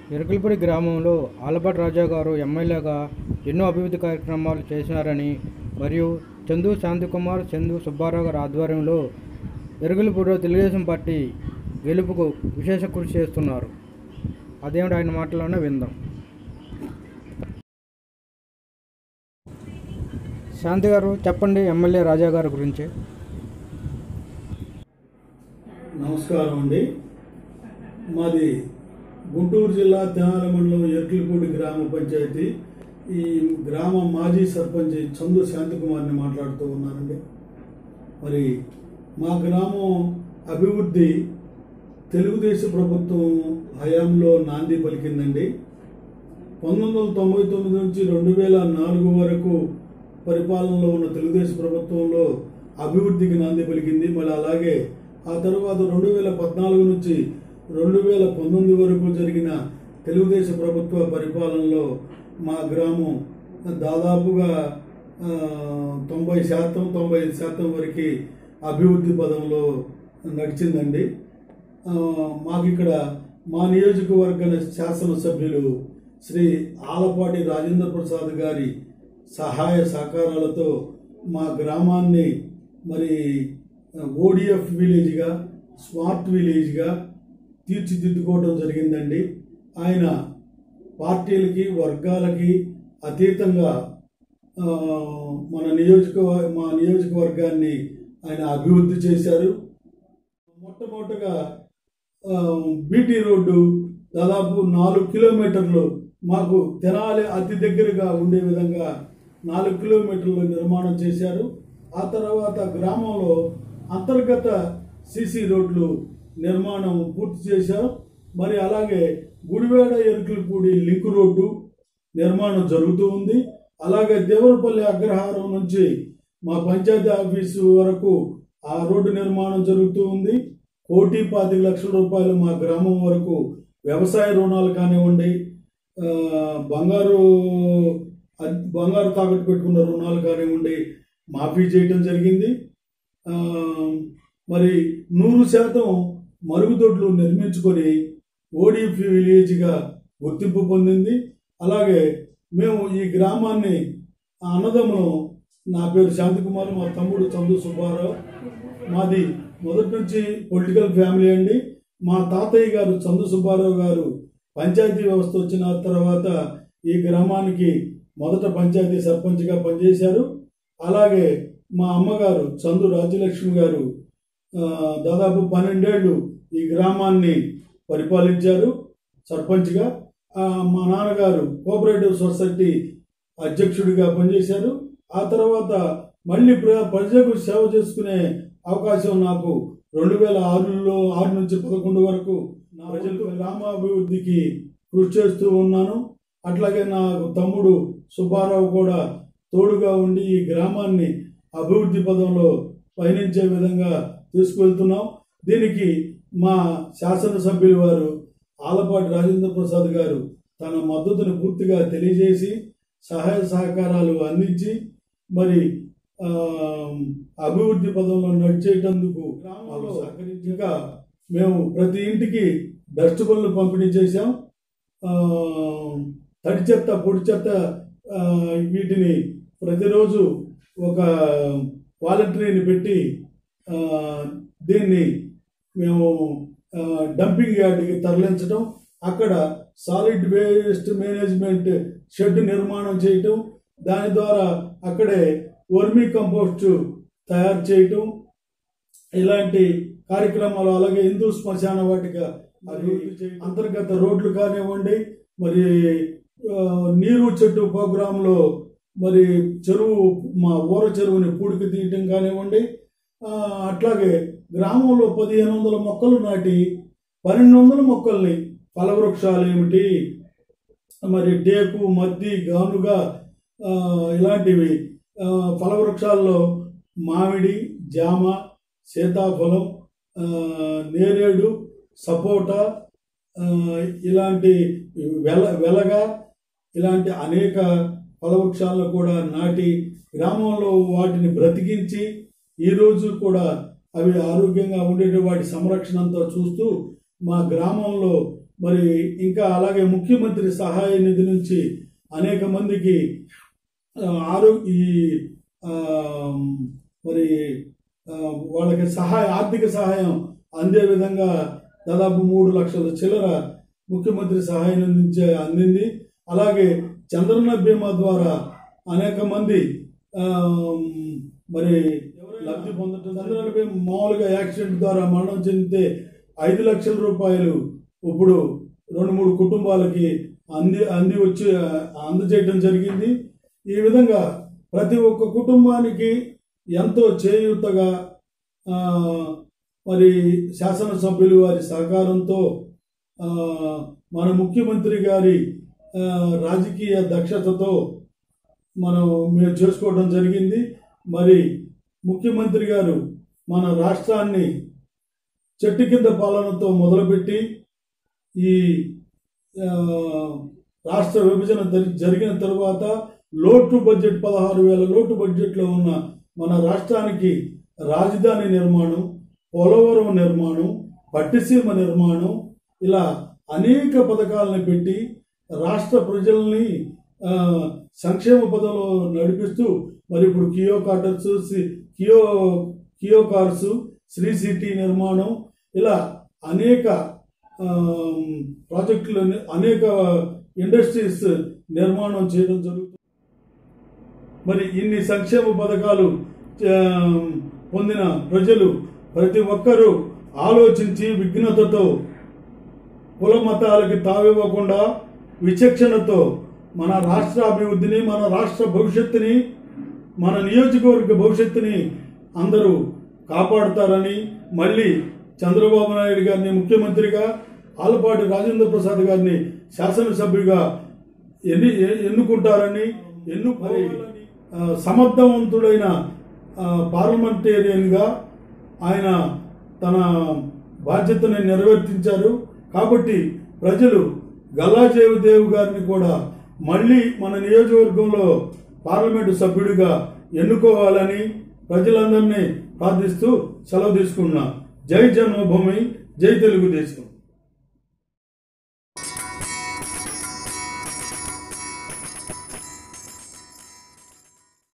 ఎరకలపూడి గ్రామంలో ఆలపాటి రాజా గారు ఎమ్మెల్యేగా ఎన్నో అభివృద్ధి కార్యక్రమాలు చేశారని మరియు చందు శాంతికుమార్ చందు సుబ్బారావు గారి ఆధ్వర్యంలో ఎరగలపూడిలో తెలుగుదేశం పార్టీ గెలుపుకు విశేష కృషి చేస్తున్నారు అదేమిటి ఆయన మాటలోనే విందాం శాంతి గారు చెప్పండి ఎమ్మెల్యే రాజా గారి గురించి నమస్కారం అండి మాది గుంటూరు జిల్లా తెనాలి మండలం ఎర్కిలపూడి గ్రామ పంచాయతీ ఈ గ్రామ మాజీ సర్పంచ్ చందు శాంతికుమార్ని మాట్లాడుతూ ఉన్నానండి మరి మా గ్రామం అభివృద్ధి తెలుగుదేశం ప్రభుత్వం హయాంలో నాంది పలికిందండి పంతొమ్మిది వందల తొంభై తొమ్మిది నుంచి రెండు వేల నాలుగు వరకు పరిపాలనలో ఉన్న తెలుగుదేశం ప్రభుత్వంలో అభివృద్ధికి నాంది పలికింది మళ్ళీ అలాగే ఆ తర్వాత రెండు వేల పద్నాలుగు నుంచి రెండు వేల పంతొమ్మిది వరకు జరిగిన తెలుగుదేశం ప్రభుత్వ పరిపాలనలో మా గ్రామం దాదాపుగా ఆ, తొంభై శాతం తొంభై ఐదు శాతం వరకు అభివృద్ధి పదంలో నడిచిందండి ఆ, మాకు ఇక్కడ మా నియోజకవర్గ శాసనసభ్యులు శ్రీ ఆలపాటి రాజేంద్ర ప్రసాద్ గారి సహాయ సహకారాలతో మా గ్రామాన్ని మరి ఓడిఎఫ్ విలేజ్గా స్మార్ట్ విలేజ్గా తీర్చిదిద్దుకోవడం జరిగిందండి ఆయన పార్టీలకి వర్గాలకి అతీతంగా ఆ, మన నియోజకవర్గ మా నియోజకవర్గాన్ని ఆయన అభివృద్ధి చేశారు మొట్టమొదటగా ఆ, బీటీ రోడ్డు దాదాపు నాలుగు కిలోమీటర్లు మాకు తెనాలి అతి దగ్గరగా ఉండే విధంగా నాలుగు కిలోమీటర్లు నిర్మాణం చేశారు ఆ తర్వాత గ్రామంలో అంతర్గత సీసీ రోడ్లు నిర్మాణం పూర్తి చేశారు మరి అలాగే గుడివేడ ఎరుకులపూడి లింక్ రోడ్డు నిర్మాణం జరుగుతూ ఉంది అలాగే దేవరపల్లి అగ్రహారం నుంచి మా పంచాయతీ ఆఫీసు వరకు ఆ రోడ్డు నిర్మాణం జరుగుతూ ఉంది కోటి పాతిక లక్షల రూపాయలు మా గ్రామం వరకు వ్యవసాయ రుణాలు కానివ్వండి ఆ, బంగారు అద్- బంగారు తాకట్టు పెట్టుకున్న రుణాలు కానివ్వండి మాఫీ చేయటం జరిగింది ఆ, మరి నూరు శాతం మరుగుదొడ్లు నిర్మించుకొని ఓడిఎఫ్ విలేజ్గా గుర్తింపు పొందింది అలాగే మేము ఈ గ్రామాన్ని అన్నదమ్ములం నా పేరు శాంతికుమార్ మా తమ్ముడు చందు సుబ్బారావు మాది మొదటి నుంచి పొలిటికల్ ఫ్యామిలీ అండి మా తాతయ్య గారు చందు సుబ్బారావు గారు పంచాయతీ వ్యవస్థ వచ్చిన తర్వాత ఈ గ్రామానికి మొదట పంచాయతీ సర్పంచ్గా పనిచేశారు అలాగే మా అమ్మగారు చందు రాజ్యలక్ష్మి గారు ఆ, దాదాపు పన్నెండేళ్లు ఈ గ్రామాన్ని పరిపాలించారు సర్పంచ్గా ఆ, మా నాన్నగారు కోఆపరేటివ్ సొసైటీ అధ్యక్షుడిగా పనిచేశారు ఆ తర్వాత మళ్ళీ ప్ర- ప్రజలకు సేవ చేసుకునే అవకాశం నాకు రెండు వేల ఆరులో ఆరు నుంచి పదకొండు వరకు నా ప్రజలకు గ్రామాభివృద్ధికి కృషి చేస్తూ ఉన్నాను అట్లాగే నా తమ్ముడు సుబ్బారావు కూడా తోడుగా ఉండి ఈ గ్రామాన్ని అభివృద్ధి పదంలో పయనించే విధంగా తీసుకువెళ్తున్నాం దీనికి మా శాసనసభ్యులు వారు ఆలపాటి రాజేంద్ర ప్రసాద్ గారు తన మద్దతును పూర్తిగా తెలియజేసి సహాయ సహకారాలు అందించి మరి ఆ, అభివృద్ధి పదంలో నడిచేటందుకు గ్రామంలో సహకరించగా మేము ప్రతి ఇంటికి డస్ట్బిన్లు పంపిణీ చేశాం ఆ, తడి చెత్త పొడి చెత్త ఆ, వీటిని ప్రతిరోజు ఒక వాలంటరీని పెట్టి ఆ, దీన్ని మేము ఆ, డంపింగ్ యార్డ్కి తరలించడం అక్కడ సాలిడ్ వేస్ట్ మేనేజ్మెంట్ షెడ్ నిర్మాణం చేయటం దాని ద్వారా అక్కడే వర్మీ కంపోస్ట్ తయారు చేయటం ఇలాంటి కార్యక్రమాలు అలాగే హిందూ శ్మశాన వాటిక అభివృద్ధి చేయటం అంతర్గత రోడ్లు కానివ్వండి మరి ఆ, నీరు చెట్టు ప్రోగ్రాంలో మరి చెరువు మా ఊర చెరువుని పూడికి తీయటం కానివ్వండి ఆ, అట్లాగే గ్రామంలో పదిహేను వందల మొక్కలు నాటి పన్నెండు వందల మొక్కల్ని ఫలవృక్షాలు ఏమిటి మరి టేకు మద్ది గానుగ ఆ, ఇలాంటివి ఆ, ఫలవృక్షాల్లో మామిడి జామ సీతాఫలం ఆ, నేరేడు సపోటా ఆ, ఇలాంటి వెల వెలగ ఇలాంటి అనేక ఫలవృక్షాలను కూడా నాటి గ్రామంలో వాటిని బ్రతికించి ఈరోజు కూడా అవి ఆరోగ్యంగా ఉండేటి వాటి సంరక్షణ అంతా చూస్తూ మా గ్రామంలో మరి ఇంకా అలాగే ముఖ్యమంత్రి సహాయ నిధి నుంచి అనేక మందికి ఆ, ఆరో ఈ ఆ, మరి ఆ, వాళ్ళకి సహాయ ఆర్థిక సహాయం అందే విధంగా దాదాపు మూడు లక్షల చిల్లర ముఖ్యమంత్రి సహాయం అందించే అందింది అలాగే చంద్రన్న బీమా ద్వారా అనేక మంది ఆ, మరి లబ్ధి పొందటం చంద్రన్న బీమా మామూలుగా యాక్సిడెంట్ ద్వారా మరణం చెందితే ఐదు లక్షల రూపాయలు ఇప్పుడు రెండు మూడు కుటుంబాలకి అంది అంది వచ్చి ఆ, అందజేయడం జరిగింది ఈ విధంగా ప్రతి ఒక్క కుటుంబానికి ఎంతో చేయూతగా ఆ, మరి శాసనసభ్యులు వారి సహకారంతో ఆ, మన ముఖ్యమంత్రి గారి ఆ, రాజకీయ దక్షతతో మనం మేము చేసుకోవడం జరిగింది మరి ముఖ్యమంత్రి గారు మన రాష్ట్రాన్ని చెట్టు కింద పాలనతో మొదలుపెట్టి ఈ ఆ, రాష్ట్ర విభజన జరి- జరిగిన తరువాత లోటు బడ్జెట్ పదహారు వేల లోటు బడ్జెట్లో ఉన్న మన రాష్ట్రానికి రాజధాని నిర్మాణం పోలవరం నిర్మాణం పట్టిసీమ నిర్మాణం ఇలా అనేక పథకాలను పెట్టి రాష్ట్ర ప్రజల్ని ఆ, సంక్షేమ పదంలో నడిపిస్తూ మరి ఇప్పుడు కియో కార్టర్స్ సి- Kia Kia cars Sri City నిర్మాణం ఇలా అనేక ఆమ్, ప్రాజెక్టులు అనేక ఇండస్ట్రీస్ నిర్మాణం చేయడం జరుగుతుంది మరి ఇన్ని సంక్షేమ పథకాలు ఆమ్, పొందిన ప్రజలు ప్రతి ఒక్కరూ ఆలోచించి విఘ్నతతో కుల మతాలకి తావివ్వకుండా విచక్షణతో మన రాష్ట్ర అభివృద్ధిని మన రాష్ట్ర భవిష్యత్తుని మన నియోజకవర్గ భవిష్యత్తుని అందరూ కాపాడుతారని మళ్ళీ చంద్రబాబు నాయుడు గారిని ముఖ్యమంత్రిగా ఆలపాటి రాజేంద్ర ప్రసాద్ గారిని శాసనసభ్యుగా ఎన్ని ఎ- ఎన్నుకుంటారని ఎన్నుకోవాలి ఆ, సమర్థవంతుడైన ఆ, పార్లమెంటేరియన్గా ఆయన తన బాధ్యతని నెరవేర్తించారు కాబట్టి ప్రజలు గల్లాజేవదేవ్ గారిని కూడా మళ్ళీ మన నియోజకవర్గంలో పార్లమెంటు సభ్యుడిగా ఎన్నుకోవాలని ప్రజలందరినీ ప్రార్థిస్తూ సెలవు తీసుకున్నా జై జన్మభూమి జై తెలుగుదేశం